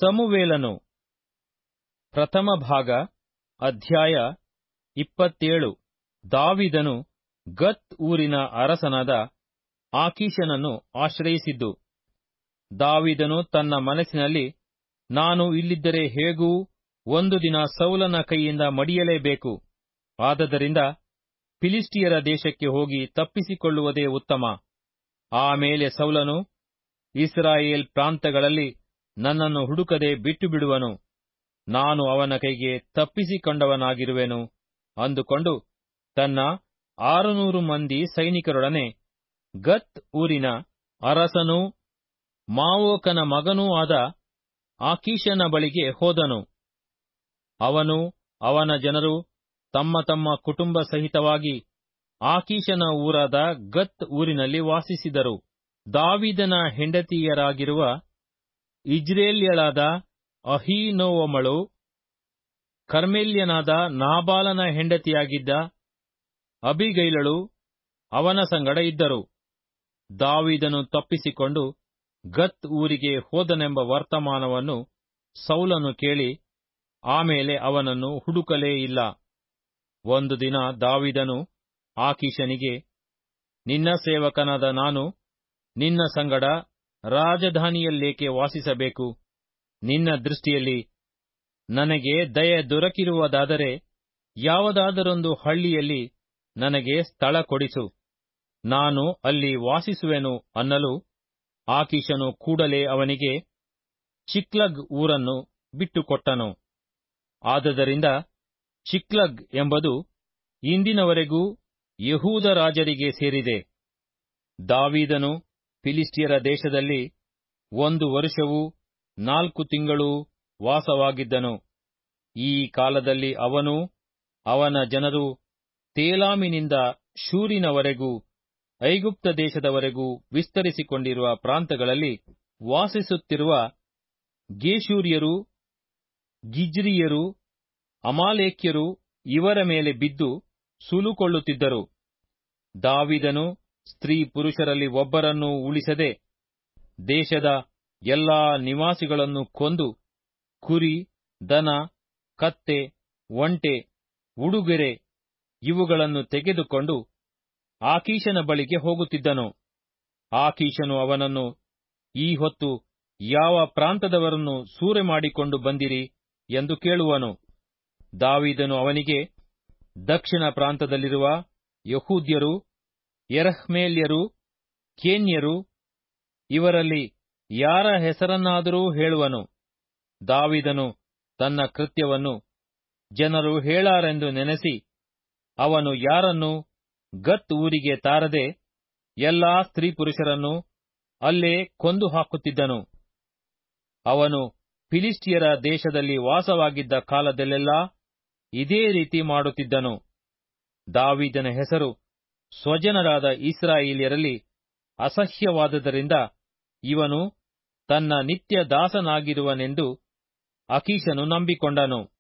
ಸಮುವೇಲನು ಪ್ರಥಮ ಭಾಗ ಅಧ್ಯಾಯ ಇಪ್ಪತ್ತೇಳು ದಾವಿದನು ಗತ್ ಊರಿನ ಅರಸನಾದ ಆಕೀಷನನ್ನು ಆಶ್ರಯಿಸಿದ್ದು ದಾವಿದನು ತನ್ನ ಮನಸ್ಸಿನಲ್ಲಿ ನಾನು ಇಲ್ಲಿದ್ದರೆ ಹೇಗೂ ಒಂದು ದಿನ ಸೌಲನ ಕೈಯಿಂದ ಮಡಿಯಲೇಬೇಕು ಆದದರಿಂದ ಫಿಲಿಸ್ಟಿಯರ ದೇಶಕ್ಕೆ ಹೋಗಿ ತಪ್ಪಿಸಿಕೊಳ್ಳುವುದೇ ಉತ್ತಮ ಆಮೇಲೆ ಸೌಲನು ಇಸ್ರಾಯೇಲ್ ಪ್ರಾಂತಗಳಲ್ಲಿ ನನ್ನನ್ನು ಹುಡುಕದೆ ಬಿಟ್ಟು ಬಿಡುವನು ನಾನು ಅವನ ಕೈಗೆ ತಪ್ಪಿಸಿಕೊಂಡವನಾಗಿರುವೆನು ಅಂದುಕೊಂಡು ತನ್ನ ಆರುನೂರು ಮಂದಿ ಸೈನಿಕರೊಡನೆ ಗತ್ ಊರಿನ ಅರಸನೂ ಮಾವೋಕನ ಮಗನೂ ಆದ ಆಕೀಷನ ಬಳಿಗೆ ಹೋದನು ಅವನು ಅವನ ಜನರು ತಮ್ಮ ತಮ್ಮ ಕುಟುಂಬ ಸಹಿತವಾಗಿ ಆಕೀಷನ ಊರಾದ ಗತ್ ಊರಿನಲ್ಲಿ ವಾಸಿಸಿದರು ದಾವಿದನ ಹೆಂಡತಿಯರಾಗಿರುವ ಇಜ್ರೇಲ್ಯಳಾದ ಅಹೀನೋವಮಳು ಕರ್ಮೆಲ್ಯನಾದ ನಾಬಾಲನ ಹೆಂಡತಿಯಾಗಿದ್ದ ಅಬಿಗೈಲಳು ಅವನ ಸಂಗಡ ಇದ್ದರು ದಾವಿದನು ತಪ್ಪಿಸಿಕೊಂಡು ಗತ್ ಊರಿಗೆ ಹೋದನೆಂಬ ವರ್ತಮಾನವನ್ನು ಸೌಲನು ಕೇಳಿ ಆಮೇಲೆ ಅವನನ್ನು ಹುಡುಕಲೇ ಇಲ್ಲ ಒಂದು ದಿನ ದಾವಿದನು ಆಕೀಷನಿಗೆ ನಿನ್ನ ಸೇವಕನಾದ ನಾನು ನಿನ್ನ ಸಂಗಡ ರಾಜಧಾನಿಯಲ್ಲೇಕೆ ವಾಸಿಸಬೇಕು ನಿನ್ನ ದೃಷ್ಟಿಯಲ್ಲಿ ನನಗೆ ದಯೆ ದೊರಕಿರುವುದಾದರೆ ಯಾವುದಾದರೊಂದು ಹಳ್ಳಿಯಲ್ಲಿ ನನಗೆ ಸ್ಥಳ ಕೊಡಿಸು ನಾನು ಅಲ್ಲಿ ವಾಸಿಸುವೆನು ಅನ್ನಲು ಆಕೀಷನು ಕೂಡಲೇ ಅವನಿಗೆ ಚಿಕ್ಲಗ್ ಊರನ್ನು ಬಿಟ್ಟುಕೊಟ್ಟನು ಆದದರಿಂದ ಚಿಕ್ಲಗ್ ಎಂಬುದು ಇಂದಿನವರೆಗೂ ಯಹೂದ ರಾಜರಿಗೆ ಸೇರಿದೆ ದಾವೀದನು ಫಿಲಿಸ್ಟಿಯರ ದೇಶದಲ್ಲಿ ಒಂದು ವರುಷವೂ ನಾಲ್ಕು ತಿಂಗಳೂ ವಾಸವಾಗಿದ್ದನು ಈ ಕಾಲದಲ್ಲಿ ಅವನೂ ಅವನ ಜನರು ತೇಲಾಮಿನಿಂದ ಶೂರಿನವರೆಗೂ ಐಗುಪ್ತ ದೇಶದವರೆಗೂ ವಿಸ್ತರಿಸಿಕೊಂಡಿರುವ ಪ್ರಾಂತಗಳಲ್ಲಿ ವಾಸಿಸುತ್ತಿರುವ ಗೇಶೂರ್ಯರು ಗಿಜ್ರಿಯರು ಅಮಾಲೇಕ್ಯರು ಇವರ ಮೇಲೆ ಬಿದ್ದು ಸುಲುಕೊಳ್ಳುತ್ತಿದ್ದರು ದಾವಿದನು ಸ್ತ್ರೀ ಪುರುಷರಲ್ಲಿ ಒಬ್ಬರನ್ನೂ ಉಳಿಸದೆ ದೇಶದ ಎಲ್ಲಾ ನಿವಾಸಿಗಳನ್ನು ಕೊಂದು ಕುರಿ ದನ ಕತ್ತೆ ಒಂಟೆ ಉಡುಗೊರೆ ಇವುಗಳನ್ನು ತೆಗೆದುಕೊಂಡು ಆಕೀಷನ ಬಳಿಗೆ ಹೋಗುತ್ತಿದ್ದನು ಆಕೀಷನು ಅವನನ್ನು ಈ ಹೊತ್ತು ಯಾವ ಪ್ರಾಂತದವರನ್ನು ಸೂರೆ ಮಾಡಿಕೊಂಡು ಬಂದಿರಿ ಎಂದು ಕೇಳುವನು ದಾವಿದನು ಅವನಿಗೆ ದಕ್ಷಿಣ ಪ್ರಾಂತದಲ್ಲಿರುವ ಯಹೂದ್ಯರು ಎರಹ್ಮೇಲ್ಯರು ಕೇನ್ಯರು ಇವರಲ್ಲಿ ಯಾರ ಹೆಸರನ್ನಾದರೂ ಹೇಳುವನು ದಾವಿದನು ತನ್ನ ಕೃತ್ಯವನ್ನು ಜನರು ಹೇಳಾರೆಂದು ನೆನೆಸಿ ಅವನು ಯಾರನ್ನೂ ಗತ್ ಊರಿಗೆ ತಾರದೆ ಎಲ್ಲಾ ಸ್ತ್ರೀ ಪುರುಷರನ್ನು ಅಲ್ಲೇ ಕೊಂದು ಹಾಕುತ್ತಿದ್ದನು ಅವನು ಫಿಲಿಸ್ಟಿಯರ ದೇಶದಲ್ಲಿ ವಾಸವಾಗಿದ್ದ ಕಾಲದಲ್ಲೆಲ್ಲಾ ಇದೇ ರೀತಿ ಮಾಡುತ್ತಿದ್ದನು ದಾವಿದನ ಹೆಸರು ಸ್ವಜನರಾದ ಇಸ್ರಾಯೇಲ್ಯರಲ್ಲಿ ಅಸಹ್ಯವಾದದರಿಂದ ಇವನು ತನ್ನ ನಿತ್ಯ ದಾಸನಾಗಿರುವನೆಂದು ಅಕೀಶನು ನಂಬಿಕೊಂಡನು